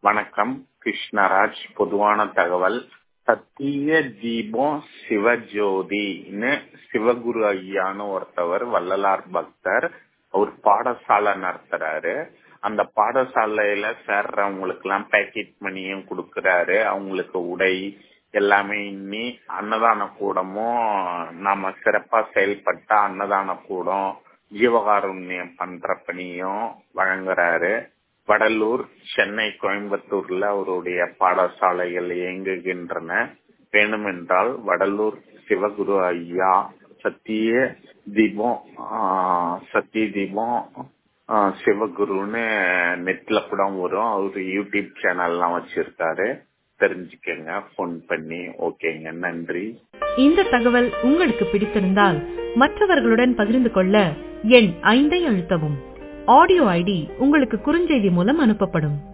வணக்கம் கிருஷ்ணராஜ் பொதுவான தகவல் சத்திய தீபம் சிவஜோதின்னு சிவகுரு ஐயான்னு ஒருத்தவர் வள்ளலார் பக்தர் அவர் பாடசாலை நடத்துறாரு அந்த பாடசாலையில சேர்றவங்களுக்கு எல்லாம் பேக்கெட் மணியும் கொடுக்கறாரு அவங்களுக்கு உடை எல்லாமே இன்னி அன்னதான கூடமும் நாம சிறப்பா செயல்பட்ட அன்னதான கூடம் ஜீவகாருண்யம் பண்ற பணியும் வழங்குறாரு வடலூர் சென்னை கோயம்புத்தூர்ல அவருடைய பாடசாலைகள் இயங்குகின்றன வேணுமென்றால் வடலூர் சிவகுரு ஐயா சத்திய தீபம் சத்திய தீபம் சிவகுருன்னு நெட்ல கூட வரும் அவரு யூடியூப் சேனல்லாம் வச்சிருக்காரு தெரிஞ்சுக்கங்க போன் பண்ணி ஓகேங்க நன்றி இந்த தகவல் உங்களுக்கு பிடித்திருந்தால் மற்றவர்களுடன் பகிர்ந்து கொள்ள எண் ஐந்தை அழுத்தவும் ஆடியோ ஐடி உங்களுக்கு குறுஞ்செய்தி மூலம் அனுப்பப்படும்